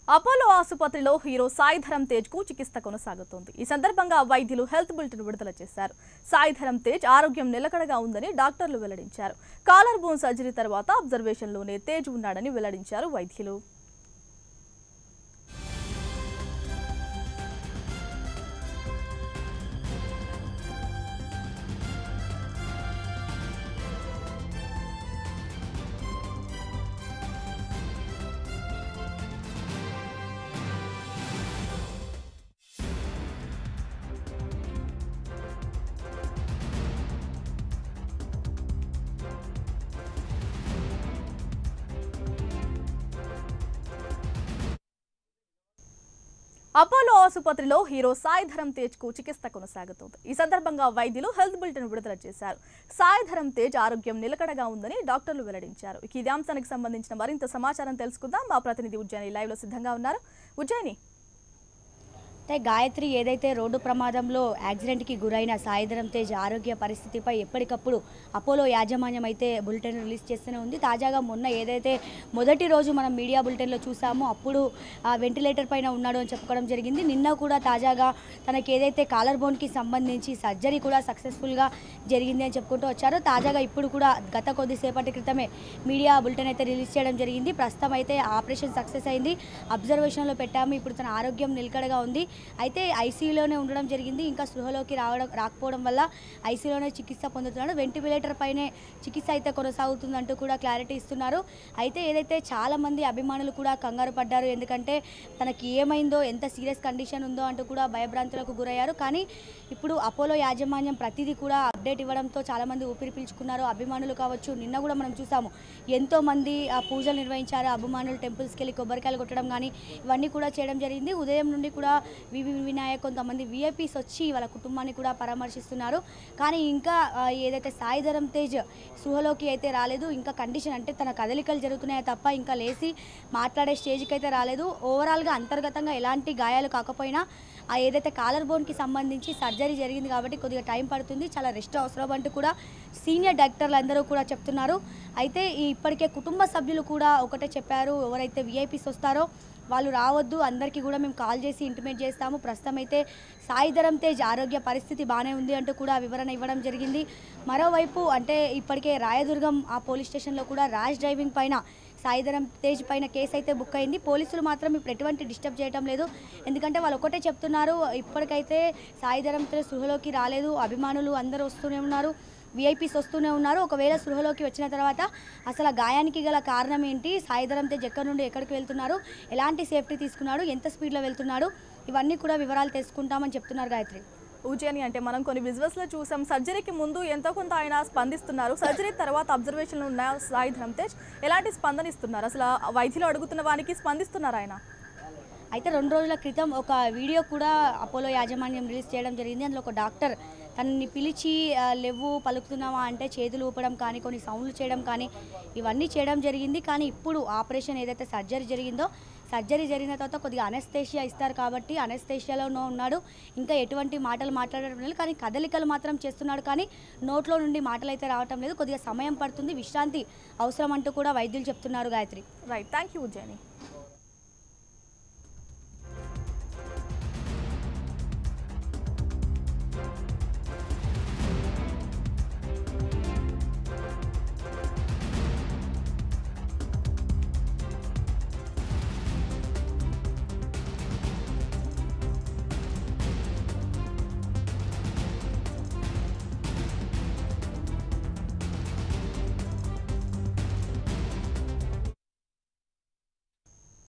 Apollo ఆసుపత్రిలో hero Sai Dharam Tej కు చికిత్స కొనసాగుతోంది ఈ సందర్భంగా వైద్యులు హెల్త్ బులెటిన్ విడుదల చేశారు సాయిధరం తేజ్ ఆరోగ్యం నిలకడగా ఉందని డాక్టర్లు వెల్లడించారు కాలర్ బోన్ సర్జరీ తర్వాత అబ్జర్వేషన్ లోనే తేజ్ ఉన్నాడని వెల్లడించారు వైద్యులు అపోలో ఆసుపత్రిలో హీరో సాయిధరం తేజ్ కు చికిత్స కొనసాగుతోంది ఈ సందర్భంగా వైద్యులు హెల్త్ బులెటిన్ విడుదల చేశారు సాయిధరం తేజ్ ఆరోగ్యం నిలకడగా ఉందని డాక్టర్లు వెల్లడించారు ఇక ఇదే అంశానికి సంబంధించిన మరింత సమాచారం తెలుసుకుందాం మా ప్రతినిధి ఉజ్జయిని లైవ్ లో సిద్ధంగా ఉన్నారు ఉజ్జయిని అయితే గాయత్రి ఏదైతే రోడ్డు ప్రమాదంలో యాక్సిడెంట్కి గురైన సాయిధరం తేజ్ ఆరోగ్య పరిస్థితిపై ఎప్పటికప్పుడు అపోలో యాజమాన్యం అయితే బులెటిన్ రిలీజ్ చేస్తూనే ఉంది తాజాగా మొన్న ఏదైతే మొదటి రోజు మనం మీడియా బులెటిన్లో చూసామో అప్పుడు ఆ వెంటిలేటర్ పైన ఉన్నాడు అని చెప్పుకోవడం జరిగింది నిన్న కూడా తాజాగా తనకి ఏదైతే కాలర్ బోన్కి సంబంధించి సర్జరీ కూడా సక్సెస్ఫుల్గా జరిగింది అని చెప్పుకుంటూ వచ్చారు తాజాగా ఇప్పుడు కూడా గత కొద్దిసేపటి క్రితమే మీడియా బులెటిన్ అయితే రిలీజ్ చేయడం జరిగింది ప్రస్తుతం అయితే ఆపరేషన్ సక్సెస్ అయింది అబ్జర్వేషన్లో పెట్టాము ఇప్పుడు తన ఆరోగ్యం నిలకడగా ఉంది అయితే ఐసీయూలోనే ఉండడం జరిగింది ఇంకా స్పృహలోకి రావడం రాకపోవడం వల్ల ఐసీయూలోనే చికిత్స పొందుతున్నాడు వెంటిలేటర్ పైనే చికిత్స అయితే కొనసాగుతుందంటూ కూడా క్లారిటీ ఇస్తున్నారు అయితే ఏదైతే చాలా మంది అభిమానులు కూడా కంగారు పడ్డారు ఎందుకంటే తనకి ఏమైందో ఎంత సీరియస్ కండిషన్ ఉందో అంటూ కూడా భయభ్రాంతులకు గురయ్యారు కానీ ఇప్పుడు అపోలో యాజమాన్యం ప్రతిదీ కూడా అప్డేట్ ఇవ్వడంతో చాలా మంది ఊపిరి పీల్చుకున్నారు అభిమానులు కావచ్చు నిన్న కూడా మనం చూసాము ఎంతో మంది ఆ పూజలు నిర్వహించారు అభిమానులు టెంపుల్స్కి వెళ్ళి కొబ్బరికాయలు కొట్టడం కానీ ఇవన్నీ కూడా చేయడం జరిగింది ఉదయం నుండి కూడా వివి వినాయక్ కొంతమంది విఐపీస్ వచ్చి వాళ్ళ కుటుంబాన్ని కూడా పరామర్శిస్తున్నారు కానీ ఇంకా ఆ, ఏదైతే సాయిధరం తేజ్ సుహలోకి అయితే రాలేదు ఇంకా కండిషన్ అంటే తన కదలికలు జరుగుతున్నాయో తప్ప ఇంకా లేచి మాట్లాడే స్టేజ్కి అయితే రాలేదు ఓవరాల్గా అంతర్గతంగా ఎలాంటి గాయాలు కాకపోయినా ఆ ఏదైతే కాలర్ బోన్కి సంబంధించి సర్జరీ జరిగింది కాబట్టి కొద్దిగా టైం పడుతుంది చాలా రెస్ట్ అవసరం అంటూ కూడా సీనియర్ డాక్టర్లు అందరూ కూడా చెప్తున్నారు అయితే ఈ ఇప్పటికే కుటుంబ సభ్యులు కూడా ఒకటే చెప్పారు ఎవరైతే విఐపీస్ వస్తారో వాళ్ళు రావద్దు అందరికీ కూడా మేము కాల్ చేసి ఇంటిమేట్ చేస్తాము ప్రస్తుతం అయితే సాయిధరం తేజ్ ఆరోగ్య పరిస్థితి బాగానే ఉంది అంటూ కూడా వివరణ ఇవ్వడం జరిగింది మరోవైపు అంటే ఇప్పటికే రాయదుర్గం ఆ పోలీస్ స్టేషన్లో కూడా ర్యాష్ డ్రైవింగ్ పైన సాయిధరం తేజ్ పైన కేసు అయితే బుక్ అయింది పోలీసులు మాత్రం ఇప్పుడు ఎటువంటి డిస్టర్బ్ చేయడం లేదు ఎందుకంటే వాళ్ళు ఒకటే చెప్తున్నారు ఇప్పటికైతే సాయిధరం తేజ్ సృహలోకి రాలేదు అభిమానులు అందరూ వస్తూనే ఉన్నారు విఐపీస్ వస్తూనే ఉన్నారు ఒకవేళ సృహలోకి వచ్చిన తర్వాత అసలు ఆ గాయానికి గల కారణం ఏంటి సాయిధరం తేజ్ ఎక్కడి నుండి ఎక్కడికి వెళ్తున్నారు ఎలాంటి సేఫ్టీ తీసుకున్నాడు ఎంత స్పీడ్లో వెళ్తున్నాడు ఇవన్నీ కూడా వివరాలు తెలుసుకుంటామని చెప్తున్నారు గాయత్రి ఉజ్జయిని అంటే మనం కొన్ని విజువల్స్ లో చూసాం సర్జరీకి ముందు ఎంతో కొంత ఆయన స్పందిస్తున్నారు సర్జరీ తర్వాత అబ్జర్వేషన్ ఉన్న సాయిధరం తేజ్ ఎలాంటి స్పందన ఇస్తున్నారు అసలు ఆ వైద్యులు అడుగుతున్న వారికి స్పందిస్తున్నారు ఆయన అయితే రెండు రోజుల క్రితం ఒక వీడియో కూడా అపోలో యాజమాన్యం రిలీజ్ చేయడం జరిగింది అందులో ఒక డాక్టర్ తనని పిలిచి ఆ, లెవ్వు పలుకుతున్నావా అంటే చేతులు ఊపడం కానీ కొన్ని సౌండ్లు చేయడం కానీ ఇవన్నీ చేయడం జరిగింది కానీ ఇప్పుడు ఆపరేషన్ ఏదైతే సర్జరీ జరిగిందో సర్జరీ జరిగిన తర్వాత కొద్దిగా అనెస్థేషియా ఇస్తారు కాబట్టి అనెస్థేషియాలో ఉన్నాడు ఇంకా ఎటువంటి మాటలు మాట్లాడడం లేదు కానీ కదలికలు మాత్రం చేస్తున్నాడు కానీ నోట్లో నుండి మాటలు అయితే రావటం లేదు కొద్దిగా సమయం పడుతుంది విశ్రాంతి అవసరం అంటూ కూడా వైద్యులు చెప్తున్నారు Gayatri right thank you Ujjaini